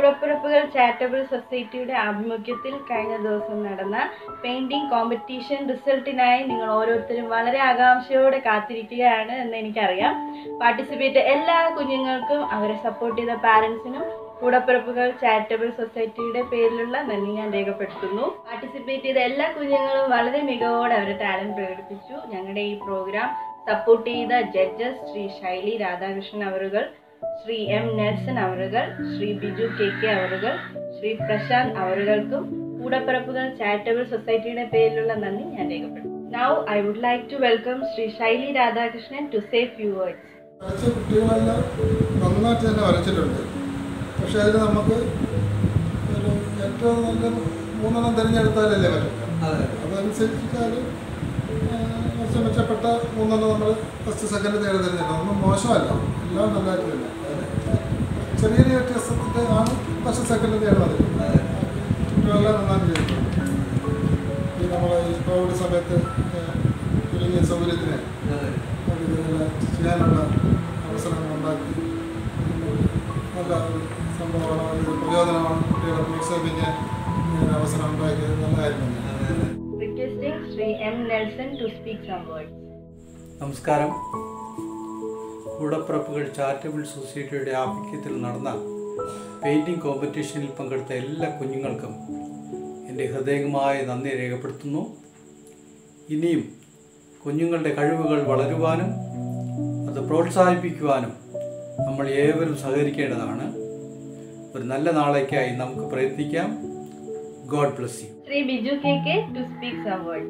കൂടപ്പിറപ്പുകൾ charitable സൊസൈറ്റിയുടെ ആഭിമുഖ്യത്തിൽ കഴിഞ്ഞ ദിവസം നടന്ന പെയിന്റിംഗ് കോമ്പറ്റീഷൻ റിസൾട്ടിനായി നിങ്ങൾ ഓരോരുത്തരും വളരെ ആകാംക്ഷയോടെ കാത്തിരിക്കുകയാണ് എന്ന് എനിക്കറിയാം പാർട്ടിസിപ്പേറ്റ് എല്ലാ കുഞ്ഞുങ്ങൾക്കും അവരെ സപ്പോർട്ട് ചെയ്ത പാരൻസിനും കൂടപ്പിറപ്പുകൾ ചാരിറ്റബിൾ സൊസൈറ്റിയുടെ പേരിലുള്ള നന്ദി ഞാൻ രേഖപ്പെടുത്തുന്നു പാർട്ടിസിപ്പേറ്റ് ചെയ്ത എല്ലാ കുഞ്ഞുങ്ങളും വളരെ മികവോടെ അവരുടെ ടാലന്റ് പ്രകടിപ്പിച്ചു ഞങ്ങളുടെ ഈ പ്രോഗ്രാം സപ്പോർട്ട് ചെയ്ത ജഡ്ജസ് ശ്രീ ശൈലി രാധാകൃഷ്ണൻ അവറുകൾ ശ്രീ എം നെൽസൺ അവറുകൾ ശ്രീ ബിജു കെ കെ അവറുകൾ ശ്രീ പ്രശാന്ത് അവറുകൾക്കും കൂടപ്പിറപ്പുകൾ ചാരിറ്റബിൾ സൊസൈറ്റിയുടെ പേരിലുള്ള നന്ദി ഞാൻ രേഖപ്പെടുത്തുന്നു now I would like to welcome Shri Shaili Radhakrishnan to say few words വരച്ച കുട്ടികളെല്ലാം നന്നായിട്ട് തന്നെ വരച്ചിട്ടുണ്ട് പക്ഷേ അതിൽ നമുക്ക് ഒരു ഏറ്റവും നല്ല മൂന്നെണ്ണം തിരഞ്ഞെടുത്താലല്ലേ പറ്റും അതനുസരിച്ചിട്ടാൽ കുറച്ച് മെച്ചപ്പെട്ട മൂന്നെണ്ണം നമ്മൾ ഫസ്റ്റ് സെക്കൻഡ് തേർഡ് തിരഞ്ഞെടുക്കണം ഒന്നും മോശമല്ല എല്ലാം നല്ലതായിട്ട് തന്നെ ചെറിയൊരു വ്യത്യാസത്തിൻ്റെ ആണ് ഫസ്റ്റ് സെക്കൻഡ് തേർഡ് മതി കുട്ടികളെല്ലാം നന്നായിട്ട് ചെയ്തിട്ടുണ്ട് ഈ നമ്മളെ ഈ കോവിഡ് സമയത്ത് ചുരുങ്ങിയ സൗകര്യത്തിന് ഇതെല്ലാം ചെയ്യാനുള്ള അവസരങ്ങൾ ഉണ്ടാക്കി നല്ല ഒരു സംഭവമാണ് ഒരു പ്രചോദനമാണ് കുട്ടികളെ പ്രോത്സാഹിപ്പിക്കാൻ ഇങ്ങനെ അവസരം ഉണ്ടാക്കിയത് നല്ല കാര്യം തന്നെയാണ് requesting Shri M Nelson to speak some words നമസ്കാരം കൂടപ്പിറപ്പുകൾ ചാരിറ്റബിൾ സൊസൈറ്റിയുടെ ആഭിമുഖ്യത്തിൽ നടന്ന പെയിൻറ്റിംഗ് കോമ്പറ്റീഷനിൽ പങ്കെടുത്ത എല്ലാ കുഞ്ഞുങ്ങൾക്കും എൻ്റെ ഹൃദയമായ നന്ദി രേഖപ്പെടുത്തുന്നു ഇനിയും കുഞ്ഞുങ്ങളുടെ കഴിവുകൾ വളരുവാനും അത് പ്രോത്സാഹിപ്പിക്കുവാനും നമ്മൾ ഏവരും സഹകരിക്കേണ്ടതാണ് ഒരു നല്ല നാളേക്കായി നമുക്ക് പ്രയത്നിക്കാം God bless you Shri Biju K K to speak some words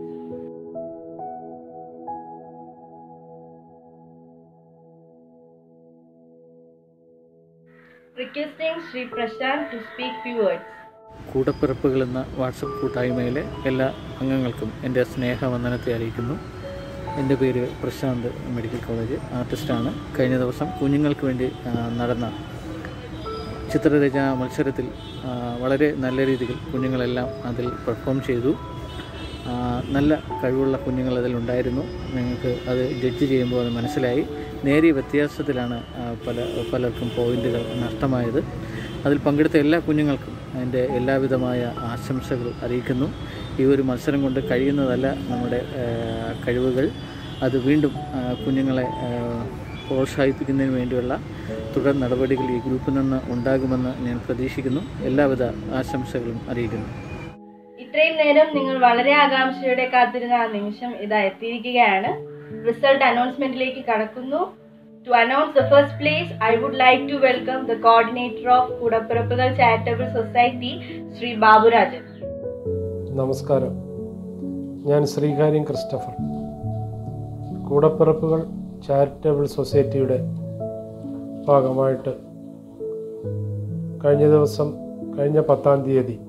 requesting Shri Prashanth to speak few words കൂടപ്പിറപ്പുകൾ എന്ന വാട്സപ്പ് കൂട്ടായ്മയിലെ എല്ലാ അംഗങ്ങൾക്കും എൻ്റെ സ്നേഹവന്ദനത്തെ അറിയിക്കുന്നു എൻ്റെ പേര് പ്രശാന്ത് മെഡിക്കൽ കോളേജ് ആർട്ടിസ്റ്റാണ് കഴിഞ്ഞ ദിവസം കുഞ്ഞുങ്ങൾക്ക് വേണ്ടി ആ, നടന്ന ചിത്രരചന മത്സരത്തിൽ ആ, വളരെ നല്ല രീതിയിൽ കുഞ്ഞുങ്ങളെല്ലാം അതിൽ പെർഫോം ചെയ്തു ആ, നല്ല കഴിവുള്ള കുഞ്ഞുങ്ങൾ അതിലുണ്ടായിരുന്നു നിങ്ങൾക്ക് അത് ജഡ്ജ് ചെയ്യുമ്പോൾ അത് മനസ്സിലായി നേരിയ വ്യത്യാസത്തിലാണ് ആ, പല പലർക്കും പോയിന്റുകൾ നഷ്ടമായത് അതിൽ പങ്കെടുത്ത എല്ലാ കുഞ്ഞുങ്ങൾക്കും അതിൻ്റെ എല്ലാവിധമായ ആശംസകൾ അറിയിക്കുന്നു ഈ ഒരു മത്സരം കൊണ്ട് കഴിയുന്നതല്ല നമ്മുടെ ആ, കഴിവുകൾ അത് വീണ്ടും ആ, കുഞ്ഞുങ്ങളെ ആ, പ്രോത്സാഹിപ്പിക്കുന്നതിന് വേണ്ടിയുള്ള തുടർ നടപടികൾ ഈ ഗ്രൂപ്പിൽ നിന്ന് ഉണ്ടാകുമെന്ന് ഞാൻ പ്രതീക്ഷിക്കുന്നു എല്ലാവിധ ആശംസകളും അറിയിക്കുന്നു ഇത്രയും നേരം നിങ്ങൾ വളരെ ആകാംക്ഷയോടെ കാത്തിരുന്ന ആ നിമിഷം ഇതാ എത്തിയിരിക്കുകയാണ് റിസൾട്ട് അനൗൺസ്മെന്റിലേക്ക് കടക്കുന്നു to announce the first place I would like to welcome the coordinator of കൂടപ്പിറപ്പുകൾ ചാരിറ്റബിൾ സൊസൈറ്റി ശ്രീ ബാബുരാജൻ നമസ്കാരം ഞാൻ ശ്രീകാര്യം ക്രിസ്റ്റഫർ കൂടപ്പിറപ്പുകൾ ചാരിറ്റബിൾ സൊസൈറ്റിയുടെ ഭാഗമായിട്ട് കഴിഞ്ഞ ദിവസം കഴിഞ്ഞ പത്താം തീയതി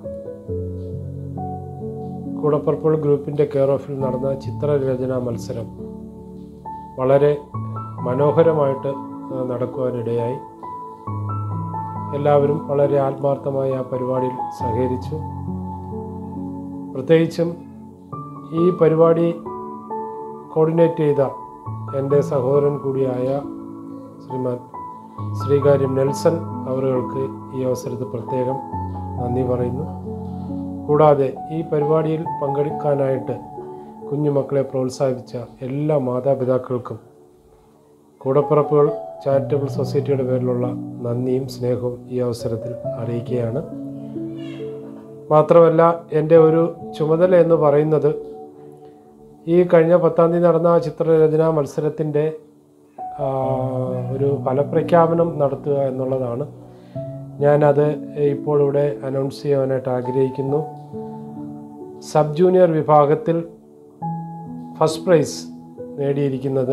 കൂടപ്പിറപ്പുകൾ ഗ്രൂപ്പിൻ്റെ കെയർ ഓഫിൽ നടന്ന ചിത്രരചനാ മത്സരം വളരെ മനോഹരമായിട്ട് ആ, നടക്കുവാനിടയായി എല്ലാവരും വളരെ ആത്മാർത്ഥമായി ആ പരിപാടിയിൽ സഹകരിച്ചു പ്രത്യേകിച്ചും ഈ പരിപാടി കോർഡിനേറ്റ് ചെയ്ത എൻ്റെ സഹോദരൻ കൂടിയായ ശ്രീമാൻ ശ്രീകാര്യം നെൽസൺ അവറുകൾക്ക് ഈ അവസരത്തിൽ പ്രത്യേകം നന്ദി പറയുന്നു കൂടാതെ ഈ പരിപാടിയിൽ പങ്കെടുക്കാനായിട്ട് കുഞ്ഞുമക്കളെ പ്രോത്സാഹിപ്പിച്ച എല്ലാ മാതാപിതാക്കൾക്കും കൂടപ്പിറപ്പുകൾ ചാരിറ്റബിൾ സൊസൈറ്റിയുടെ പേരിലുള്ള നന്ദിയും സ്നേഹവും ഈ അവസരത്തിൽ അറിയിക്കുകയാണ് മാത്രമല്ല എൻ്റെ ഒരു ചുമതല എന്ന് പറയുന്നത് ഈ കഴിഞ്ഞ പത്താം തീയതി നടന്ന ചിത്രരചനാ മത്സരത്തിൻ്റെ ആ, ഒരു ഫലപ്രഖ്യാപനം നടത്തുക എന്നുള്ളതാണ് ഞാനത് ഇപ്പോൾ ഇവിടെ അനൗൺസ് ചെയ്യാനായിട്ട് ആഗ്രഹിക്കുന്നു സബ് ജൂനിയർ വിഭാഗത്തിൽ ഫസ്റ്റ് പ്രൈസ് നേടിയിരിക്കുന്നത്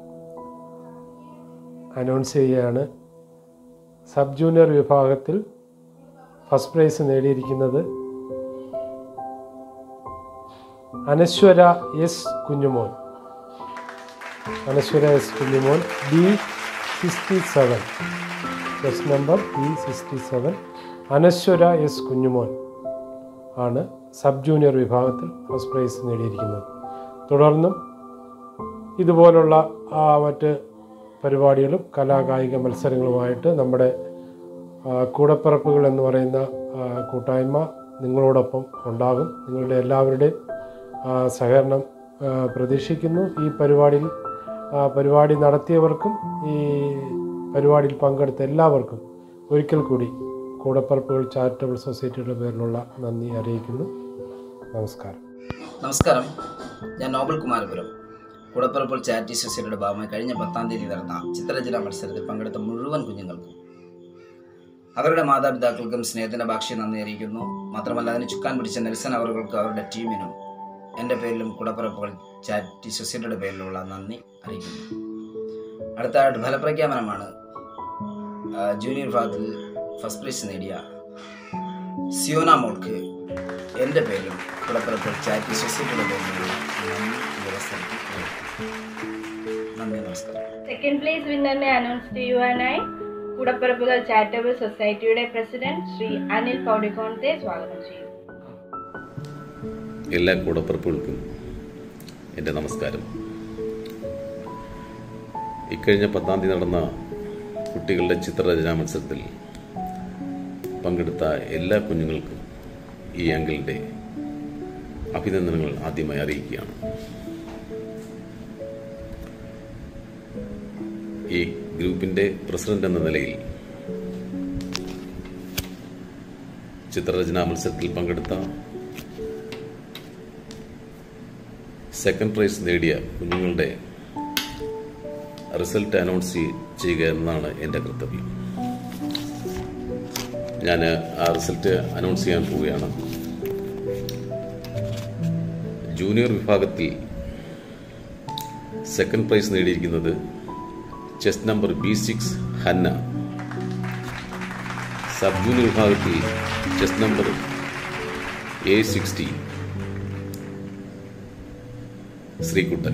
അനൗൺസ് ചെയ്യുകയാണ് സബ് ജൂനിയർ വിഭാഗത്തിൽ ഫസ്റ്റ് പ്രൈസ് നേടിയിരിക്കുന്നത് Anaswara S Kunjumon Anaswara S Kunjumon B sixty seven bus number B sixty seven Anaswara S Kunjumon ആണ് സബ് ജൂനിയർ വിഭാഗത്തിൽ ഫസ്റ്റ് പ്രൈസ് നേടിയിരിക്കുന്നത് തുടർന്നും ഇതുപോലുള്ള ആ, മറ്റ് പരിപാടികളും കലാകായിക മത്സരങ്ങളുമായിട്ട് നമ്മുടെ ആ, കൂടപ്പിറപ്പുകൾ എന്ന് പറയുന്ന ആ, കൂട്ടായ്മ നിങ്ങളോടൊപ്പം ഉണ്ടാകും നിങ്ങളുടെ എല്ലാവരുടെയും ആ, സഹകരണം ആ, പ്രതീക്ഷിക്കുന്നു ഈ പരിപാടിയിൽ ആ, പരിപാടി നടത്തിയവർക്കും ഈ പരിപാടിയിൽ പങ്കെടുത്ത എല്ലാവർക്കും ഒരിക്കൽ കൂടി കൂടപ്പിറപ്പുകൾ ചാരിറ്റബിൾ സൊസൈറ്റിയുടെ പേരിലുള്ള നന്ദി അറിയിക്കുന്നു നമസ്കാരം നമസ്കാരം ഞാൻ നോബൽ കുമാരപുരം കുടപ്പുറപ്പോൾ ചാരിറ്റി സൊസൈറ്റിയുടെ ഭാഗമായി കഴിഞ്ഞ പത്താം തീയതി നടന്ന ചിത്രരചന മത്സരത്തിൽ പങ്കെടുത്ത മുഴുവൻ കുഞ്ഞുങ്ങൾക്കും അവരുടെ മാതാപിതാക്കൾക്കും സ്നേഹത്തിൻ്റെ ഭാഷയെ നന്ദി അറിയിക്കുന്നു മാത്രമല്ല അതിന് ചുക്കാൻ പിടിച്ച നെൽസൺ അവർകൾക്കും അവരുടെ ടീമിനും എൻ്റെ പേരിലും കുടപ്പുറപ്പുകൾ ചാരിറ്റി സൊസൈറ്റിയുടെ പേരിലുള്ള നന്ദി അറിയിക്കുന്നു അടുത്തതായിട്ട് ഫലപ്രഖ്യാപനമാണ് ആ, ജൂനിയർ വിഭാഗത്തിൽ ഫസ്റ്റ് പ്രൈസ് നേടിയ സിയോന മോൾക്ക് എൻ്റെ പേരിലും കുടപ്പുറപ്പുകൾ ചാരിറ്റി സൊസൈറ്റിയുടെ പേരിലുള്ള നന്ദി ഈ അവസരത്തിൽ അറിയിക്കുന്നു. നന്ദി നമസ്കാരം സെക്കൻഡ് പ്ലേസ് വിന്നറിനെ അനൗൺസ് ചെയ്യുവാനായി കൂടപ്പിറപ്പുകൾ ചാരിറ്റബിൾ സൊസൈറ്റിയുടെ പ്രസിഡന്റ് ശ്രീ അനിൽ പൗഡിക്കോണത്തെ സ്വാഗതം ചെയ്യുന്നു എല്ലാ കൂടപ്പിറപ്പുകൾക്കും എൻ്റെ നമസ്കാരം ഇക്കഴിഞ്ഞ പത്താം തീയതി നടന്ന കുട്ടികളുടെ ചിത്രരചനാ മത്സരത്തിൽ പങ്കെടുത്ത എല്ലാ കുഞ്ഞുങ്ങൾക്കും ഈ അങ്കിളിൻ്റെ അഭിനന്ദനങ്ങൾ ആദ്യമായി അറിയിക്കുകയാണ് ഈ ഗ്രൂപ്പിൻ്റെ പ്രസിഡന്റ് എന്ന നിലയിൽ ചിത്രരചനാ മത്സരത്തിൽ പങ്കെടുത്ത സെക്കൻഡ് പ്രൈസ് നേടിയ കുഞ്ഞുങ്ങളുടെ റിസൾട്ട് അനൗൺസ് ചെയ്യുക എന്നതാണ് എൻ്റെ കർത്തവ്യം ഞാൻ ആ റിസൾട്ട് അനൗൺസ് ചെയ്യാൻ പോവുകയാണ് ജൂനിയർ വിഭാഗത്തിൽ സെക്കൻഡ് പ്രൈസ് നേടിയിരിക്കുന്നത് chest number B six Hanna sub junior വിഭാഗത്തിൽ chest number A sixty Sreekuttan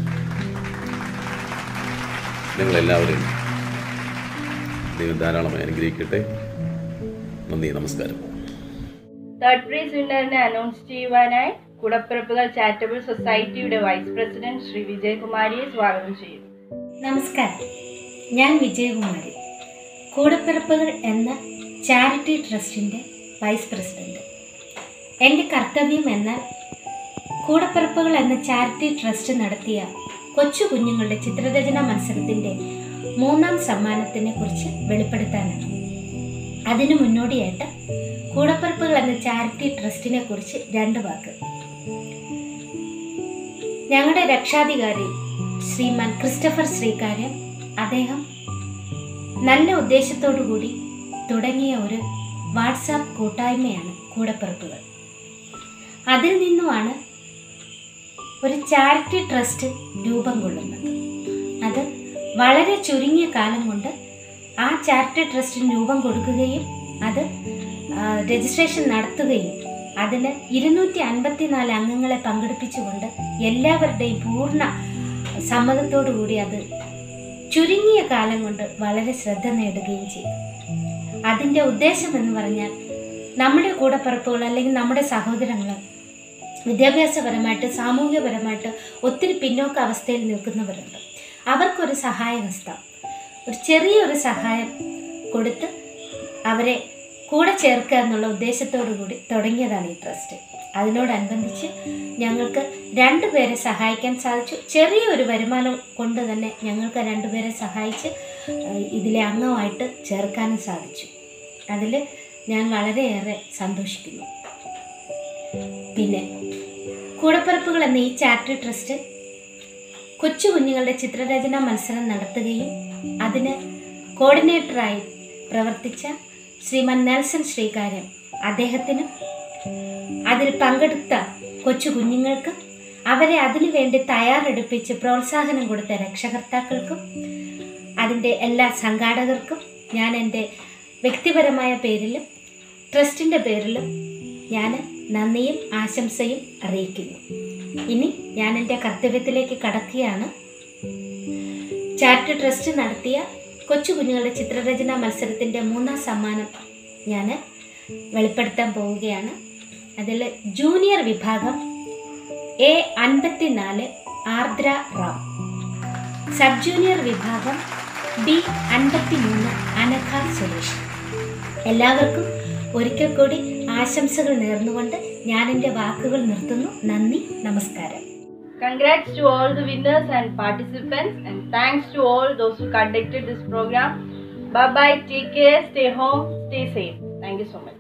നിങ്ങളെല്ലാവരെയും ദൈവം ധാരാളമായി അനുഗ്രഹിക്കട്ടെ നന്ദി നമസ്കാരം തേർഡ് പ്രൈസ് വിന്നറിനെ അനൗൺസ് ചെയ്യുവാനായി കുടപ്പിറപ്പുകൾ ചാരിറ്റബിൾ സൊസൈറ്റിയുടെ വൈസ് പ്രസിഡന്റ് ശ്രീ വിജയകുമാരിയെ സ്വാഗതം ചെയ്യുന്നു നമസ്കാരം ഞാൻ വിജയകുമാരി കൂടപ്പിറപ്പുകൾ എന്ന ചാരിറ്റി ട്രസ്റ്റിൻ്റെ വൈസ് പ്രസിഡന്റ് എൻ്റെ കർത്തവ്യം എന്ന കൂടപ്പിറപ്പുകൾ എന്ന ചാരിറ്റി ട്രസ്റ്റ് നടത്തിയ കൊച്ചു കുഞ്ഞുങ്ങളുടെ ചിത്രരചന മത്സരത്തിൻ്റെ മൂന്നാം സമ്മാനത്തിനെ കുറിച്ച് വെളിപ്പെടുത്താനാണ് അതിനു മുന്നോടിയായിട്ട് കൂടപ്പിറപ്പുകൾ എന്ന ചാരിറ്റി ട്രസ്റ്റിനെ കുറിച്ച് രണ്ട് വാക്ക് ഞങ്ങളുടെ രക്ഷാധികാരി ശ്രീമാൻ ക്രിസ്റ്റഫർ ശ്രീകാര്യൻ അദ്ദേഹം നല്ല ഉദ്ദേശത്തോടു കൂടി തുടങ്ങിയ ഒരു വാട്സാപ്പ് കൂട്ടായ്മയാണ് കൂടപ്പിറപ്പുകൾ അതിൽ നിന്നുമാണ് ഒരു ചാരിറ്റി ട്രസ്റ്റ് രൂപം കൊള്ളുന്നത് അത് വളരെ ചുരുങ്ങിയ കാലം കൊണ്ട് ആ ചാരിറ്റി ട്രസ്റ്റിന് രൂപം കൊടുക്കുകയും അത് ആ, രജിസ്ട്രേഷൻ നടത്തുകയും അതിൽ ഇരുന്നൂറ്റി അൻപത്തിനാല് അംഗങ്ങളെ പങ്കെടുപ്പിച്ചുകൊണ്ട് എല്ലാവരുടെയും പൂർണ്ണ സമ്മതത്തോടു കൂടി അത് ചുരുങ്ങിയ കാലം കൊണ്ട് വളരെ ശ്രദ്ധ നേടുകയും ചെയ്തു അതിൻ്റെ ഉദ്ദേശം എന്ന് പറഞ്ഞാൽ നമ്മുടെ കൂടപ്പിറപ്പുകൾ അല്ലെങ്കിൽ നമ്മുടെ സഹോദരങ്ങൾ വിദ്യാഭ്യാസപരമായിട്ട് സാമൂഹികപരമായിട്ട് ഒത്തിരി പിന്നോക്ക അവസ്ഥയിൽ നിൽക്കുന്നവരുണ്ട് അവർക്കൊരു സഹായഹസ്തം ഒരു ചെറിയൊരു സഹായം കൊടുത്ത് അവരെ കൂടെ ചേർക്കുക എന്നുള്ള ഉദ്ദേശത്തോടു കൂടി തുടങ്ങിയതാണ് ഈ ട്രസ്റ്റ് അതിനോടനുബന്ധിച്ച് ഞങ്ങൾക്ക് രണ്ടുപേരെ സഹായിക്കാൻ സാധിച്ചു ചെറിയൊരു വരുമാനം കൊണ്ട് തന്നെ ഞങ്ങൾക്ക് രണ്ടുപേരെ സഹായിച്ച് ഏഹ്, ഇതിലെ അംഗമായിട്ട് ചേർക്കാനും സാധിച്ചു അതിൽ ഞാൻ വളരെയേറെ സന്തോഷിക്കുന്നു പിന്നെ കൂടപ്പിറപ്പുകൾ എന്ന ഈ ചാരിറ്റി ട്രസ്റ്റ് കൊച്ചു കുഞ്ഞുങ്ങളുടെ ചിത്രരചനാ മത്സരം നടത്തുകയും അതിന് കോർഡിനേറ്ററായി പ്രവർത്തിച്ച ശ്രീമാൻ നെൽസൺ ശ്രീകാര്യം അദ്ദേഹത്തിനും അതിൽ പങ്കെടുത്ത കൊച്ചു കുഞ്ഞുങ്ങൾക്ക് അവരെ അതിനു വേണ്ടി തയ്യാറെടുപ്പിച്ച് പ്രോത്സാഹനം കൊടുത്ത രക്ഷകർത്താക്കൾക്കും അതിൻ്റെ എല്ലാ സംഘാടകർക്കും ഞാൻ എൻ്റെ വ്യക്തിപരമായ പേരിലും ട്രസ്റ്റിൻ്റെ പേരിലും ഞാൻ നന്ദിയും ആശംസയും അറിയിക്കുന്നു ഇനി ഞാൻ എൻ്റെ കർത്തവ്യത്തിലേക്ക് കടക്കുകയാണ് ചാരിറ്റി ട്രസ്റ്റ് നടത്തിയ കൊച്ചു കുഞ്ഞുങ്ങളുടെ ചിത്രരചനാ മത്സരത്തിൻ്റെ മൂന്നാം സമ്മാനം ഞാൻ വെളിപ്പെടുത്താൻ പോവുകയാണ് അതിൽ ജൂനിയർ വിഭാഗം എ അൻപത്തിനാല് ആർദ്ര റാം സബ് ജൂനിയർ വിഭാഗം ബി അൻപത്തി മൂന്ന് അനഘ സുരേഷ് എല്ലാവർക്കും ഒരിക്കൽ കൂടി ആശംസകൾ നേർന്നുകൊണ്ട് ഞാൻ എൻ്റെ വാക്കുകൾ നിർത്തുന്നു നന്ദി നമസ്കാരം Congrats to all the winners and participants, and thanks to all those who conducted this program. Bye bye, take care, stay home, stay safe. Thank you so much.